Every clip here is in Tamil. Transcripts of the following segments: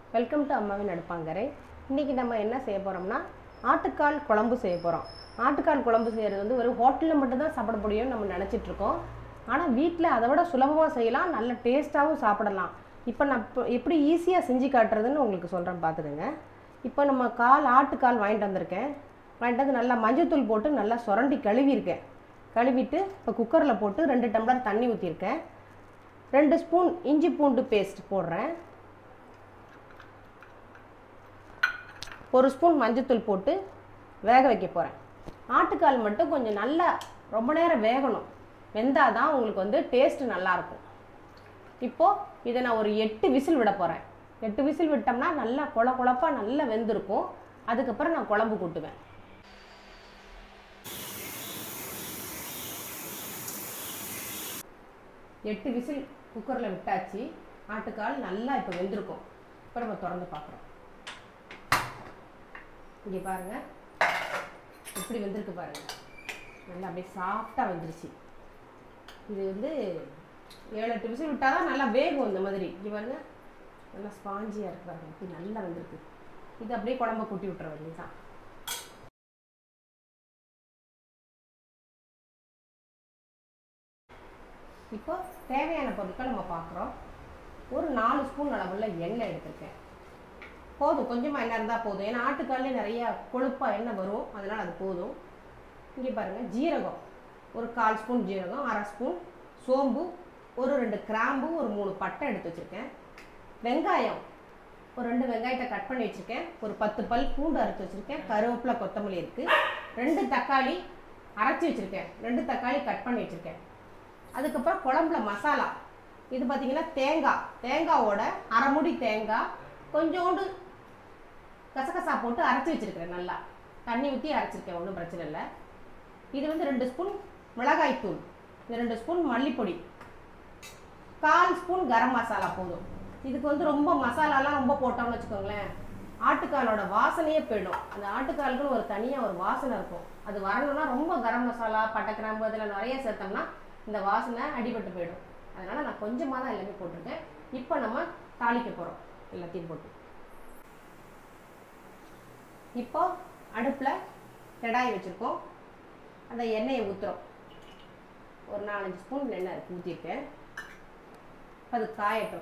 வெல்கம் டு அம்மாவின் அடுப்பாங்கரை இன்றைக்கி நம்ம என்ன செய்ய போகிறோம்னா ஆட்டுக்கால் குழம்பு செய்ய போகிறோம் ஆட்டுக்கால் குழம்பு செய்கிறது வந்து ஒரு ஹோட்டலில் மட்டும்தான் சாப்பிட முடியும்னு நம்ம நினச்சிட்டு இருக்கோம் ஆனால் வீட்டில் அதை விட சுலபமாக செய்யலாம் நல்ல டேஸ்ட்டாகவும் சாப்பிடலாம் இப்போ நான் இப்போ எப்படி ஈஸியாக செஞ்சு காட்டுறதுன்னு உங்களுக்கு சொல்கிறேன் பார்த்துக்கோங்க இப்போ நம்ம கால் ஆட்டுக்கால் வாங்கிட்டு வந்திருக்கேன் வாங்கிட்டு வந்து நல்லா மஞ்சத்தூள் போட்டு நல்லா சுரண்டி கழுவியிருக்கேன் கழுவிட்டு இப்போ குக்கரில் போட்டு ரெண்டு டம்ளர் தண்ணி ஊற்றிருக்கேன் ரெண்டு ஸ்பூன் இஞ்சி பூண்டு பேஸ்ட் போடுறேன் ஒரு ஸ்பூன் மஞ்சத்தூள் போட்டு வேக வைக்க போகிறேன் ஆட்டுக்கால் மட்டும் கொஞ்சம் நல்லா ரொம்ப நேரம் வேகணும் வெந்தால் தான் உங்களுக்கு வந்து டேஸ்ட்டு நல்லாயிருக்கும் இப்போது இதை நான் ஒரு எட்டு விசில் விட போகிறேன் எட்டு விசில் விட்டோம்னா நல்லா குழ குழப்பா நல்லா வெந்திருக்கும் அதுக்கப்புறம் நான் குழம்பு கூட்டுவேன் எட்டு விசில் குக்கரில் விட்டாச்சு ஆட்டுக்கால் நல்லா இப்போ வெந்திருக்கும் இப்போ நம்ம திறந்து பார்க்குறோம் இங்கே பாருங்கள் எப்படி வெந்திருக்கு பாருங்கள் நல்லா அப்படியே சாஃப்டாக வெந்துருச்சு இது வந்து ஏழு எட்டு விசில் விட்டால் தான் நல்லா வேகும் இந்த மாதிரி இங்கே பாருங்க நல்லா ஸ்பாஞ்சியாக இருக்கு பாருங்க இப்படி நல்லா வெந்திருக்கு இது அப்படியே குழம்ப கொட்டி விட்டுற வேண்டியதுதான் இப்போ தேவையான பொருட்கள் நம்ம பார்க்குறோம் ஒரு நாலு ஸ்பூன் அளவுள்ள எண்ணெய் எடுத்திருக்கேன் போதும் கொஞ்சமாக எண்ணெய் இருந்தால் போதும் ஏன்னா ஆட்டுக்காலே நிறைய கொழுப்பாக எண்ணெய் வரும் அதனால் அது போதும் இங்கே பாருங்கள் ஜீரகம் ஒரு கால் ஸ்பூன் ஜீரகம் அரை ஸ்பூன் சோம்பு ஒரு ரெண்டு கிராம்பு ஒரு மூணு பட்டை எடுத்து வச்சுருக்கேன் வெங்காயம் ஒரு ரெண்டு வெங்காயத்தை கட் பண்ணி வச்சுருக்கேன் ஒரு பத்து பல் பூண்டு அரைச்சி வச்சுருக்கேன் கருவேப்பிலை கொத்தமல்லி இருக்குது ரெண்டு தக்காளி அரைச்சி வச்சுருக்கேன் ரெண்டு தக்காளி கட் பண்ணி வச்சுருக்கேன் அதுக்கப்புறம் குழம்புல மசாலா இது பார்த்தீங்கன்னா தேங்காய் தேங்காவோட அரை முடி தேங்காய் கொஞ்சோண்டு கசகசா போட்டு அரைச்சி வச்சுருக்கிறேன் நல்லா தண்ணி ஊற்றி அரைச்சிருக்கேன் ஒன்றும் பிரச்சனை இல்லை இது வந்து ரெண்டு ஸ்பூன் மிளகாய்த்தூள் இது ரெண்டு ஸ்பூன் மல்லிப்பொடி கால் ஸ்பூன் கரம் மசாலா போதும் இதுக்கு வந்து ரொம்ப மசாலாலாம் ரொம்ப போட்டோம்னு வச்சுக்கோங்களேன் ஆட்டுக்காலோட வாசனையே போயிடும் அந்த ஆட்டுக்காலுக்குன்னு ஒரு தனியாக ஒரு வாசனை இருக்கும் அது வரணும்னா ரொம்ப கரம் மசாலா பட்டை கிராம்பு அதில் நிறைய சேர்த்தோம்னா இந்த வாசனை அடிபட்டு போயிடும் அதனால் நான் கொஞ்சமாக தான் எல்லாமே போட்டிருக்கேன் இப்போ நம்ம தாளிக்க போகிறோம் எல்லாத்தையும் போட்டு இப்போ அடுப்பில் கடாய் வச்சுருக்கோம் அந்த எண்ணெயை ஊற்றுறோம் ஒரு நாலஞ்சு ஸ்பூன் எண்ணெய் ஊற்றிருக்கேன் அது காயட்டும்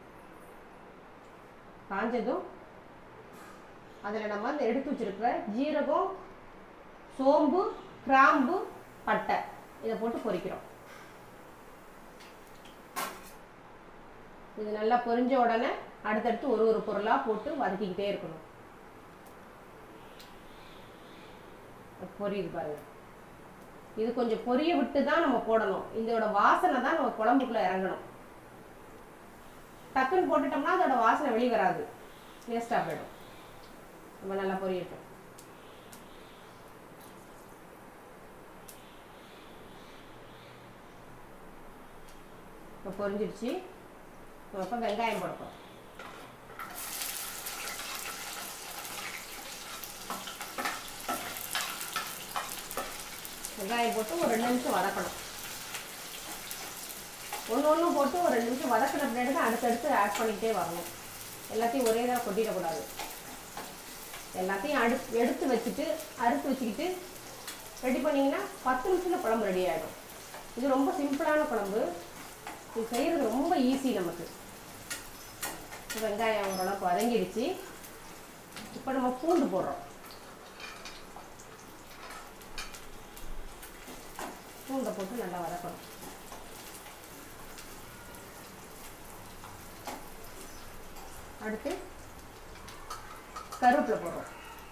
காஞ்சதும் அதில் நம்ம அந்த எடுத்து வச்சிருக்கிற ஜீரகம் சோம்பு கிராம்பு பட்டை இதை போட்டு பொரிக்கிறோம் இது நல்லா பொரிஞ்ச உடனே அடுத்தடுத்து ஒரு ஒரு பொருளாக போட்டு வதக்கிக்கிட்டே இருக்கணும் பொரியுது பாருங்க இது கொஞ்சம் பொரிய விட்டு தான் நம்ம போடணும் இதோட வாசனை தான் நம்ம குழம்புக்குள்ள இறங்கணும் டக்குன்னு போட்டுட்டோம்னா அதோட வாசனை வெளியே வராது வேஸ்டாக போயிடும் நம்ம நல்லா பொரியட்டும் இப்போ பொரிஞ்சிடுச்சு நம்ம இப்போ வெங்காயம் போடப்போம் வெங்காயம் போட்டு ஒரு ரெண்டு நிமிஷம் வதக்கணும் ஒன்று ஒன்று போட்டு ஒரு ரெண்டு நிமிஷம் வதக்கின பின்னாடி தான் அடுத்தடுத்து ஆட் பண்ணிக்கிட்டே வரணும் எல்லாத்தையும் ஒரே தான் கொட்டிடக்கூடாது எல்லாத்தையும் அடு எடுத்து வச்சுட்டு அறுத்து வச்சுக்கிட்டு ரெடி பண்ணிங்கன்னா பத்து நிமிஷத்தில் குழம்பு ரெடி ஆகிடும் இது ரொம்ப சிம்பிளான குழம்பு இது செய்கிறது ரொம்ப ஈஸி நமக்கு வெங்காயம் ஓரளவுக்கு வதங்கிடுச்சு இப்போ நம்ம பூண்டு போடுறோம் பூண்டை போட்டு நல்லா வதக்கணும் அடுத்து கருவேப்பிலை போடுறோம்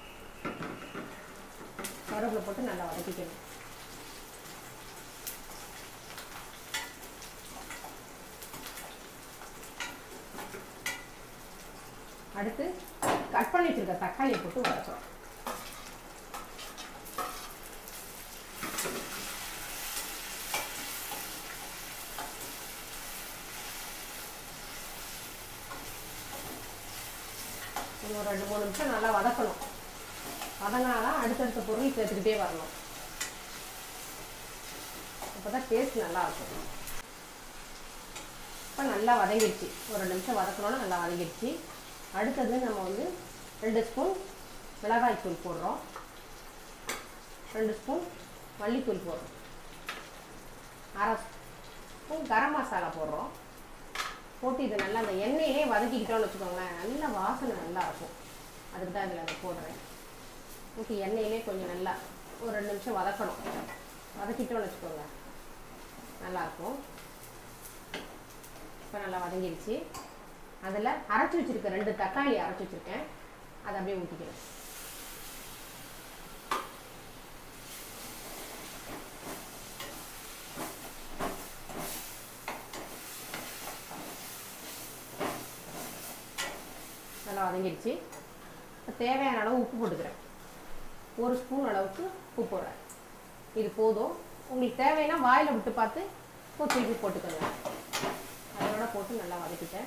கருவேப்பிலை போட்டு நல்லா வதக்கிக்கணும் அடுத்து கட் பண்ணி வச்சிருக்க தக்காளியை போட்டு வதக்குறோம் இது ஒரு ரெண்டு மூணு நிமிஷம் நல்லா வதக்கணும் வதங்கினாதான் அடுத்தடுத்த பொருள் சேர்த்துக்கிட்டே வரணும் அப்போ தான் டேஸ்ட் நல்லா இருக்கும் இப்போ நல்லா வதங்கிடுச்சு ஒரு ரெண்டு நிமிஷம் வதக்கணும்னா நல்லா வதங்கிடுச்சு அடுத்தது நம்ம வந்து ரெண்டு ஸ்பூன் மிளகாய் தூள் போடுறோம் ரெண்டு ஸ்பூன் மல்லித்தூள் போடுறோம் அரை ஸ்பூன் கரம் மசாலா போடுறோம் போட்டு இது நல்லா அந்த எண்ணெயிலே வதக்கிக்கிட்டோம்னு வச்சுக்கோங்களேன் நல்ல வாசனை நல்லா இருக்கும் அதுக்கு தான் இதில் நான் போடுறேன் ஓகே எண்ணெயிலே கொஞ்சம் நல்லா ஒரு ரெண்டு நிமிஷம் வதக்கணும் வதக்கிட்டோம்னு வச்சுக்கோங்க நல்லாயிருக்கும் இப்போ நல்லா வதங்கிடுச்சு அதில் அரைச்சி வச்சுருக்க ரெண்டு தக்காளி அரைச்சி வச்சுருக்கேன் அதை அப்படியே ஊற்றிக்கிறேன் நல்லா வதங்கிடுச்சு இப்போ தேவையான அளவு உப்பு போட்டுக்கிறேன் ஒரு ஸ்பூன் அளவுக்கு உப்பு போடுறேன் இது போதும் உங்களுக்கு தேவைன்னா வாயில் விட்டு பார்த்து இப்போ திருப்பி போட்டுக்கோங்க அதோட போட்டு நல்லா வதக்கிட்டேன்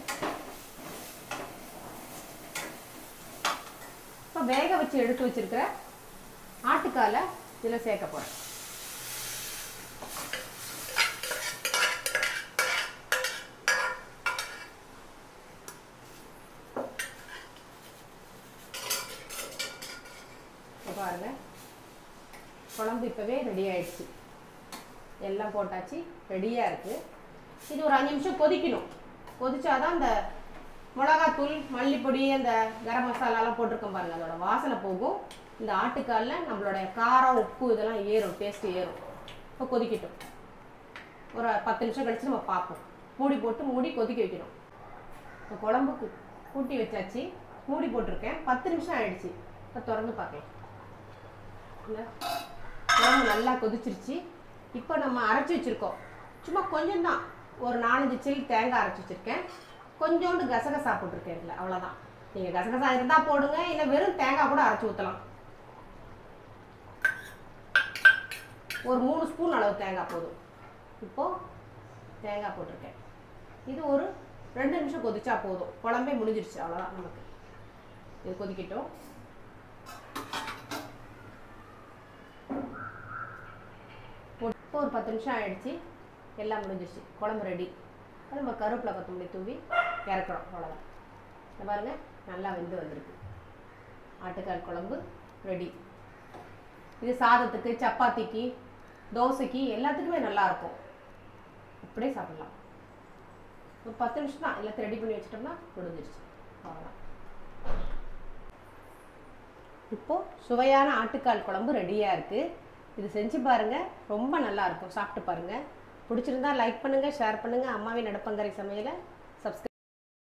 இப்போ வேக வச்சு எடுத்து வச்சிருக்கிற ஆட்டுக்காலை இதில் சேர்க்க போகிறேன் இப்போ பாருங்க குழம்பு இப்போவே ரெடி ஆயிடுச்சு எல்லாம் போட்டாச்சு ரெடியாக இருக்குது இது ஒரு அஞ்சு நிமிஷம் கொதிக்கணும் கொதிச்சாதான் அந்த மிளகாத்தூள் மல்லிப்பொடி அந்த கரம் மசாலாலாம் போட்டிருக்கோம் பாருங்க அதோட வாசனை போகும் இந்த ஆட்டுக்காலில் நம்மளோட காரம் உப்பு இதெல்லாம் ஏறும் டேஸ்ட்டு ஏறும் இப்போ கொதிக்கட்டும் ஒரு பத்து நிமிஷம் கழிச்சு நம்ம பார்ப்போம் மூடி போட்டு மூடி கொதிக்க வைக்கணும் இப்போ குழம்புக்கு கூட்டி வச்சாச்சு மூடி போட்டிருக்கேன் பத்து நிமிஷம் ஆயிடுச்சு இப்போ திறந்து பார்க்கலாம் இல்லை குழம்பு நல்லா கொதிச்சிருச்சு இப்போ நம்ம அரைச்சி வச்சுருக்கோம் சும்மா கொஞ்சம் தான் ஒரு நாலஞ்சு சில் தேங்காய் அரைச்சி வச்சுருக்கேன் கொஞ்சோண்டு கசகசா போட்டிருக்கேன் இதில் அவ்வளோதான் நீங்கள் கசகசா இருந்தால் போடுங்க இல்லை வெறும் தேங்காய் கூட அரைச்சி ஊற்றலாம் ஒரு மூணு ஸ்பூன் அளவு தேங்காய் போதும் இப்போது தேங்காய் போட்டிருக்கேன் இது ஒரு ரெண்டு நிமிஷம் கொதிச்சா போதும் குழம்பே முடிஞ்சிருச்சு அவ்வளோதான் நமக்கு இது கொதிக்கட்டும் இப்போ ஒரு பத்து நிமிஷம் ஆயிடுச்சு எல்லாம் முடிஞ்சிருச்சு குழம்பு ரெடி நம்ம கருவேப்பிலை கொத்தமல்லி தூவி இறக்குறோம் அவ்வளோதான் இந்த பாருங்க நல்லா வெந்து வந்திருக்கு ஆட்டுக்கால் குழம்பு ரெடி இது சாதத்துக்கு சப்பாத்திக்கு தோசைக்கு எல்லாத்துக்குமே நல்லா இருக்கும் அப்படியே சாப்பிடலாம் ஒரு பத்து நிமிஷம் தான் எல்லாத்தையும் ரெடி பண்ணி வச்சிட்டோம்னா முடிஞ்சிருச்சு அவ்வளோதான் இப்போ சுவையான ஆட்டுக்கால் குழம்பு ரெடியாக இருக்குது இது செஞ்சு பாருங்க ரொம்ப நல்லா இருக்கும் சாப்பிட்டு பாருங்க பிடிச்சிருந்தா லைக் பண்ணுங்க ஷேர் பண்ணுங்க அம்மாவின் நடுப்பங்கரை சமையலை சப்ஸ்கிரைப்